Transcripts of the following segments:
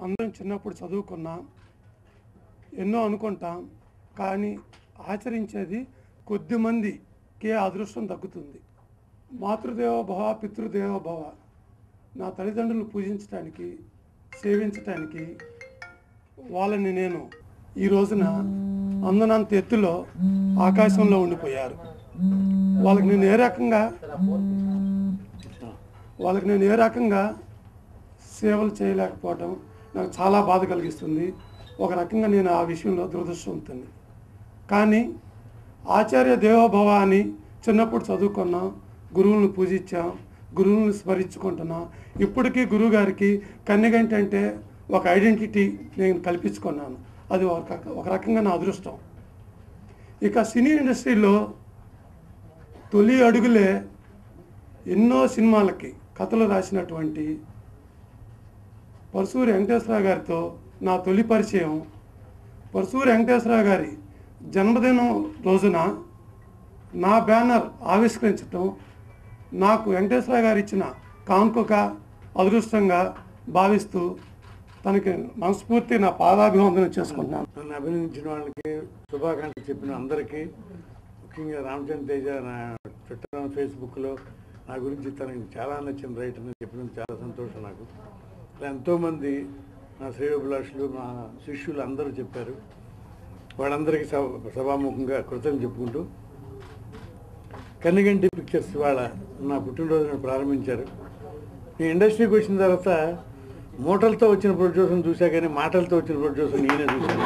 అందరం చిన్నప్పుడు చదువుకున్నాం ఎన్నో అనుకుంటాం కానీ ఆచరించేది కొద్దిమందికే అదృష్టం దక్కుతుంది మాతృదేవ భవ పితృదేవ భవ నా తల్లిదండ్రులను పూజించడానికి సేవించటానికి వాళ్ళని నేను ఈ రోజున అందనంత ఎత్తులో ఆకాశంలో ఉండిపోయారు వాళ్ళకి నేను ఏ రకంగా వాళ్ళకి నేను ఏ రకంగా సేవలు చేయలేకపోవటం నాకు చాలా బాధ కలిగిస్తుంది ఒక రకంగా నేను ఆ విషయంలో దురదృష్టవంతుని కానీ ఆచార్య దేవోభవ అని చిన్నప్పుడు చదువుకున్నాం గురువులను పూజించాం గురువులను స్మరించుకుంటున్నాం ఇప్పటికీ గురువు గారికి కన్నెగంటి అంటే ఒక ఐడెంటిటీ నేను కల్పించుకున్నాను అది ఒక రక- ఒక రకంగా నా అదృష్టం ఇక సినీ ఇండస్ట్రీలో తొలి అడుగులే ఎన్నో సినిమాలకి కథలు రాసినటువంటి పరశూరి వెంకటేశ్వరరావు గారితో నా తొలి పరిచయం పరశూరి వెంకటేశ్వరరావు గారి జన్మదినం రోజున నా బ్యానర్ ఆవిష్కరించటం నాకు వెంకటేశ్వరరావు గారు ఇచ్చిన కానుకగా అదృష్టంగా భావిస్తూ తనకి మనస్ఫూర్తి నా పాదాభివందనం చేసుకుంటున్నాను నన్ను అభినందించిన వాళ్ళకి శుభాకాంక్షలు చెప్పిన అందరికీ ముఖ్యంగా రామచంద్ర తేజ నా ట్విట్టర్ ఫేస్బుక్లో నా గురించి తనకి చాలా నచ్చిన రైట్ అని చెప్పినందుకు చాలా సంతోషం నాకు ఇలా ఎంతోమంది నా శ్రేయోభిలాషులు నా శిష్యులు అందరూ చెప్పారు వాళ్ళందరికీ సభ సభాముఖంగా కృతజ్ఞత చెప్పుకుంటూ కన్నిగంటి పిక్చర్స్ ఇవాళ నా పుట్టినరోజున ప్రారంభించారు ఈ ఇండస్ట్రీకి వచ్చిన తర్వాత మూటలతో వచ్చిన ప్రొడ్యూసర్ని చూసా కానీ మాటలతో వచ్చిన ప్రొడ్యూసర్ నేనే చూశాను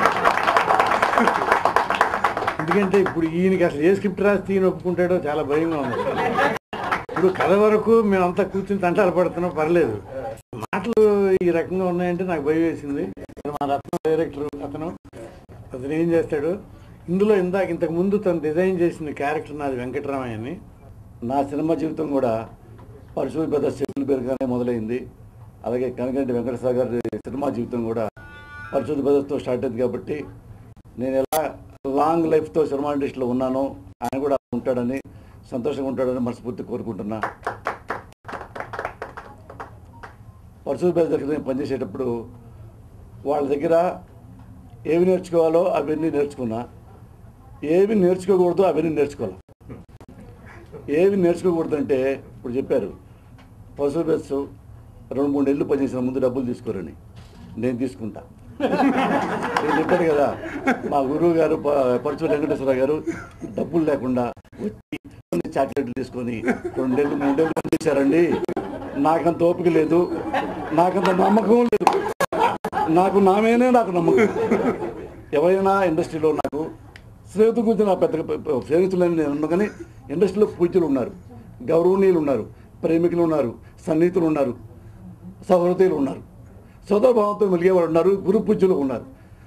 ఎందుకంటే ఇప్పుడు ఈయనకి అసలు ఏ స్క్రిప్ట్ రాసి ఈయన ఒప్పుకుంటాడో చాలా భయంగా ఉంది ఇప్పుడు కథ వరకు మేమంతా కూర్చుని తంటాలు పడుతున్నాం పర్లేదు మాటలు ఈ రకంగా ఉన్నాయంటే నాకు భయం వేసింది మా రత్న డైరెక్టర్ అతను అతను ఏం చేస్తాడు ఇందులో ఇందాక ఇంతకు ముందు తను డిజైన్ చేసిన క్యారెక్టర్ నాది వెంకటరామయ్య అని నా సినిమా జీవితం కూడా పరశువి పెద్ద చెప్పుల పేరుగానే మొదలైంది అలాగే కనకంటి వెంకటేశ్వర గారి సినిమా జీవితం కూడా పరిశుద్ధ బ్రదర్స్తో స్టార్ట్ అయింది కాబట్టి నేను ఎలా లాంగ్ లైఫ్తో సినిమా ఇండస్ట్రీలో ఉన్నానో ఆయన కూడా ఉంటాడని సంతోషంగా ఉంటాడని మనస్ఫూర్తి కోరుకుంటున్నా పరిశుద్ధ బ్రదర్స్ దగ్గర నేను పనిచేసేటప్పుడు వాళ్ళ దగ్గర ఏవి నేర్చుకోవాలో అవన్నీ నేర్చుకున్నా ఏవి నేర్చుకోకూడదో అవన్నీ నేర్చుకోవాలి ఏవి నేర్చుకోకూడదంటే ఇప్పుడు చెప్పారు పశువు బెస్ రెండు మూడు నెలలు పనిచేసిన ముందు డబ్బులు తీసుకోరని నేను తీసుకుంటా నేను చెప్పాడు కదా మా గురువు గారు ప- పరచు వెంకటేశ్వర గారు డబ్బులు లేకుండా వచ్చి కొన్ని చాక్లెట్లు తీసుకొని రెండు నెలలు మూడు నెలలు పనిచేశారండి నాకంత ఓపిక లేదు నాకంత నమ్మకం లేదు నాకు నా మీదే నాకు నమ్మకం ఎవరైనా ఇండస్ట్రీలో నాకు స్నేహితుల గురించి నా పెద్ద స్నేహితులని నేను ఉన్నాను కానీ ఇండస్ట్రీలో పూజలు ఉన్నారు గౌరవనీయులు ఉన్నారు ప్రేమికులు ఉన్నారు సన్నిహితులు ఉన్నారు సహృదయులు ఉన్నారు సోదరభావంతో మెలిగేవారు ఉన్నారు గురు పూజ్యులు ఉన్నారు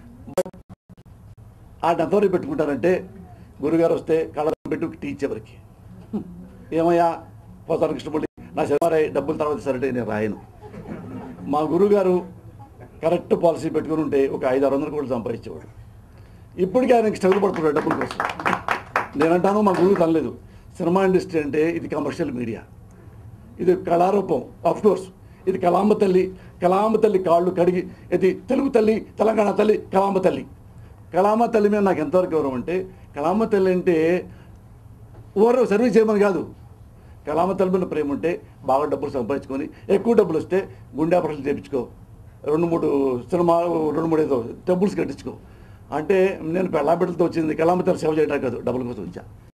ఆ ఎంతవరకు పెట్టుకుంటారంటే గురుగారు వస్తే కళ్ళ పెట్టు టీచ్ ఎవరికి ఏమయ్యా పోతాను కృష్ణమూర్తి నా శనివారాయి డబ్బులు తర్వాత సరే నేను రాయను మా గురుగారు కరెక్ట్ పాలసీ పెట్టుకుని ఉంటే ఒక ఐదు ఆరు వందల కోట్లు సంపాదించేవాడు ఇప్పటికీ ఆయనకి స్ట్రగుల్ పడుతున్నాడు డబ్బుల కోసం నేనంటాను మా గురువు తనలేదు సినిమా ఇండస్ట్రీ అంటే ఇది కమర్షియల్ మీడియా ఇది కళారూపం ఆఫ్ కోర్స్ ఇది కలాంబ తల్లి కలాంబ తల్లి కాళ్ళు కడిగి ఇది తెలుగు తల్లి తెలంగాణ తల్లి కలాంబ తల్లి కలాంబ తల్లి మీద నాకు ఎంతవరకు గౌరవం అంటే కలాంబ తల్లి అంటే ఓవర్ సర్వీస్ చేయమని కాదు కలామ తల్లి మీద ప్రేమ ఉంటే బాగా డబ్బులు సంపాదించుకొని ఎక్కువ డబ్బులు వస్తే గుండె ఆపరేషన్ చేయించుకో రెండు మూడు సినిమా రెండు మూడు ఏదో టెంపుల్స్ కట్టించుకో అంటే నేను పెళ్ళాబిడ్డలతో వచ్చింది కలామ తల్లి సేవ చేయడానికి కాదు డబ్బుల కోసం వచ్చా